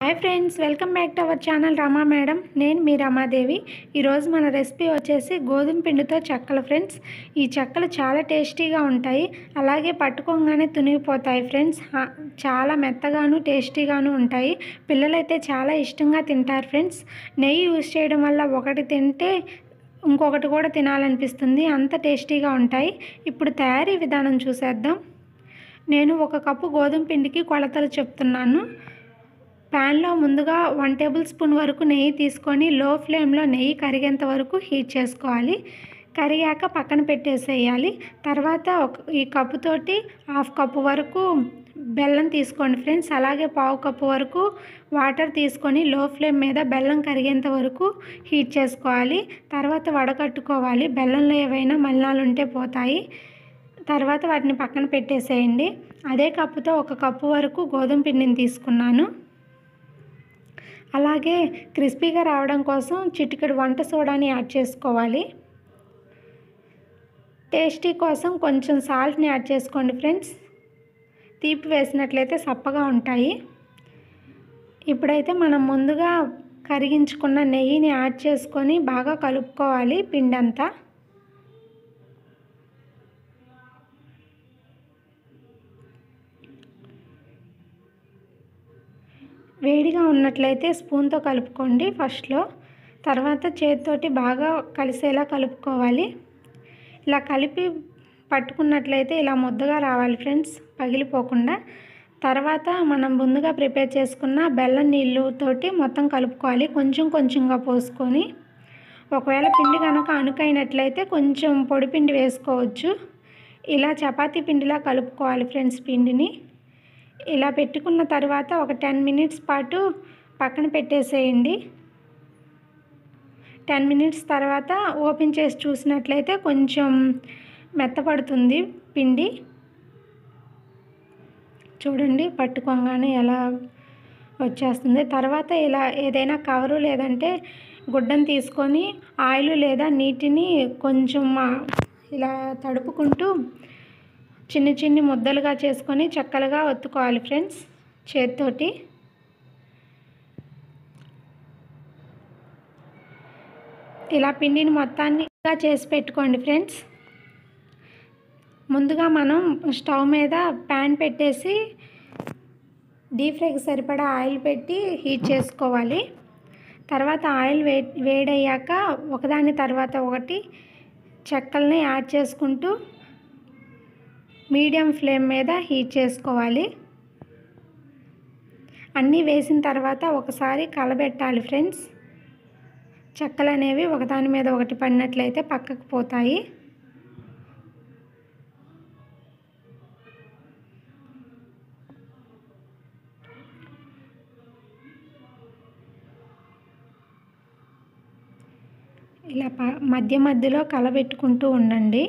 hi friends welcome back to our channel Rama madam నేను మీ రమాదేవి ఈరోజు మన రెసిపీ వచ్చేసి గోధుమ పిండితో చెక్కలు ఫ్రెండ్స్ ఈ చెక్కలు చాలా టేస్టీగా ఉంటాయి అలాగే పట్టుకోగానే తునిగిపోతాయి ఫ్రెండ్స్ ఆ, చాలా మెత్తగాను టేస్టీగాను ఉంటాయి పిల్లలైతే చాలా ఇష్టంగా తింటారు ఫ్రెండ్స్ నెయ్యి యూస్ చేయడం వల్ల ఒకటి తింటే ఇంకొకటి కూడా తినాలనిపిస్తుంది అంత టేస్టీగా ఉంటాయి ఇప్పుడు తయారీ విధానం చూసేద్దాం నేను ఒక కప్పు గోధుమ పిండికి కొలతలు చెప్తున్నాను ప్యాన్లో ముందుగా వన్ టేబుల్ స్పూన్ వరకు నెయ్యి తీసుకొని లో ఫ్లేమ్లో నెయ్యి కరిగేంత వరకు హీట్ చేసుకోవాలి కరిగాక పక్కన పెట్టేసేయాలి తర్వాత ఒక ఈ కప్పుతోటి హాఫ్ కప్పు వరకు బెల్లం తీసుకోండి ఫ్రెండ్స్ అలాగే పావు కప్పు వరకు వాటర్ తీసుకొని లో ఫ్లేమ్ మీద బెల్లం కరిగేంత వరకు హీట్ చేసుకోవాలి తర్వాత వడకట్టుకోవాలి బెల్లంలో ఏవైనా మలినాలు ఉంటే పోతాయి తర్వాత వాటిని పక్కన పెట్టేసేయండి అదే కప్పుతో ఒక కప్పు వరకు గోధుమ పిండిని తీసుకున్నాను అలాగే క్రిస్పీగా రావడం కోసం చిటికెడు వంట సోడాని యాడ్ చేసుకోవాలి టేస్టీ కోసం కొంచెం సాల్ట్ని యాడ్ చేసుకోండి ఫ్రెండ్స్ తీపి వేసినట్లయితే సప్పగా ఉంటాయి ఇప్పుడైతే మనం ముందుగా కరిగించుకున్న నెయ్యిని యాడ్ చేసుకొని బాగా కలుపుకోవాలి పిండి అంతా వేడిగా ఉన్నట్లయితే స్పూన్తో కలుపుకోండి ఫస్ట్లో తర్వాత చేతితోటి బాగా కలిసేలా కలుపుకోవాలి ఇలా కలిపి పట్టుకున్నట్లయితే ఇలా ముద్దగా రావాలి ఫ్రెండ్స్ పగిలిపోకుండా తర్వాత మనం ముందుగా ప్రిపేర్ చేసుకున్న బెల్లం నీళ్ళతోటి మొత్తం కలుపుకోవాలి కొంచెం కొంచెంగా పోసుకొని ఒకవేళ పిండి కనుక అణుకైనట్లయితే కొంచెం పొడి పిండి వేసుకోవచ్చు ఇలా చపాతీ పిండిలా కలుపుకోవాలి ఫ్రెండ్స్ పిండిని ఇలా పెట్టుకున్న తర్వాత ఒక టెన్ మినిట్స్ పాటు పక్కన పెట్టేసేయండి టెన్ మినిట్స్ తర్వాత ఓపెన్ చేసి చూసినట్లయితే కొంచెం మెత్తపడుతుంది పిండి చూడండి పట్టుకోగానే ఎలా వచ్చేస్తుంది తర్వాత ఇలా ఏదైనా కవరు లేదంటే గుడ్డను తీసుకొని ఆయిల్ లేదా నీటిని కొంచెం ఆ, ఇలా తడుపుకుంటూ చిన్న చిన్ని ముద్దలుగా చేసుకొని చక్కలుగా ఒత్తుకోవాలి ఫ్రెండ్స్ చేతితోటి ఇలా పిండిని మొత్తాన్ని ఇలా చేసి పెట్టుకోండి ఫ్రెండ్స్ ముందుగా మనం స్టవ్ మీద ప్యాన్ పెట్టేసి డీప్ ఫ్రైకి సరిపడా ఆయిల్ పెట్టి హీట్ చేసుకోవాలి తర్వాత ఆయిల్ వే వేడయ్యాక ఒకదాని తర్వాత ఒకటి చెక్కల్ని యాడ్ చేసుకుంటూ మీడియం ఫ్లేమ్ మీద హీట్ చేసుకోవాలి అన్నీ వేసిన తర్వాత ఒకసారి కలబెట్టాలి ఫ్రెండ్స్ చెక్కలు అనేవి ఒకదాని మీద ఒకటి పడినట్లయితే పక్కకు పోతాయి ఇలా ప మధ్య మధ్యలో కలబెట్టుకుంటూ ఉండండి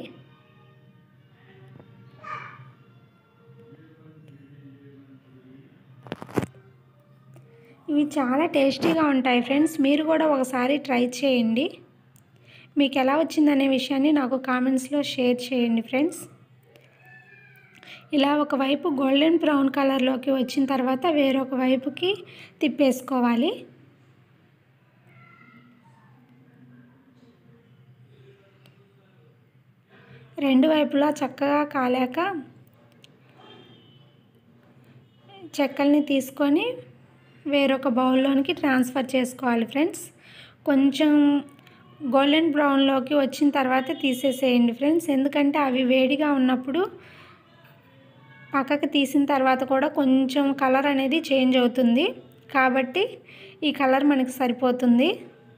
ఇవి చాలా టేస్టీగా ఉంటాయి ఫ్రెండ్స్ మీరు కూడా ఒకసారి ట్రై చేయండి మీకు ఎలా వచ్చిందనే విషయాన్ని నాకు కామెంట్స్లో షేర్ చేయండి ఫ్రెండ్స్ ఇలా ఒకవైపు గోల్డెన్ బ్రౌన్ కలర్లోకి వచ్చిన తర్వాత వేరొక వైపుకి తిప్పేసుకోవాలి రెండు వైపులా చక్కగా కాలాక చెక్కల్ని తీసుకొని వేరొక బౌల్లోనికి ట్రాన్స్ఫర్ చేసుకోవాలి ఫ్రెండ్స్ కొంచెం గోల్డెన్ బ్రౌన్లోకి వచ్చిన తర్వాత తీసేసేయండి ఫ్రెండ్స్ ఎందుకంటే అవి వేడిగా ఉన్నప్పుడు పక్కకు తీసిన తర్వాత కూడా కొంచెం కలర్ అనేది చేంజ్ అవుతుంది కాబట్టి ఈ కలర్ మనకి సరిపోతుంది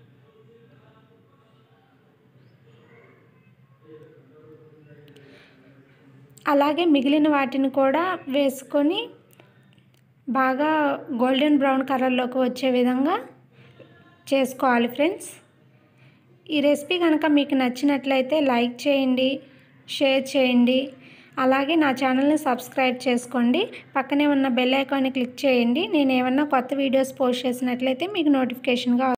అలాగే మిగిలిన వాటిని కూడా వేసుకొని బాగా గోల్డెన్ బ్రౌన్ కలర్లోకి వచ్చే విధంగా చేసుకోవాలి ఫ్రెండ్స్ ఈ రెసిపీ కనుక మీకు నచ్చినట్లయితే లైక్ చేయండి షేర్ చేయండి అలాగే నా ఛానల్ని సబ్స్క్రైబ్ చేసుకోండి పక్కనే ఉన్న బెల్ ఐకాన్ని క్లిక్ చేయండి నేను ఏమన్నా కొత్త వీడియోస్ పోస్ట్ చేసినట్లయితే మీకు నోటిఫికేషన్గా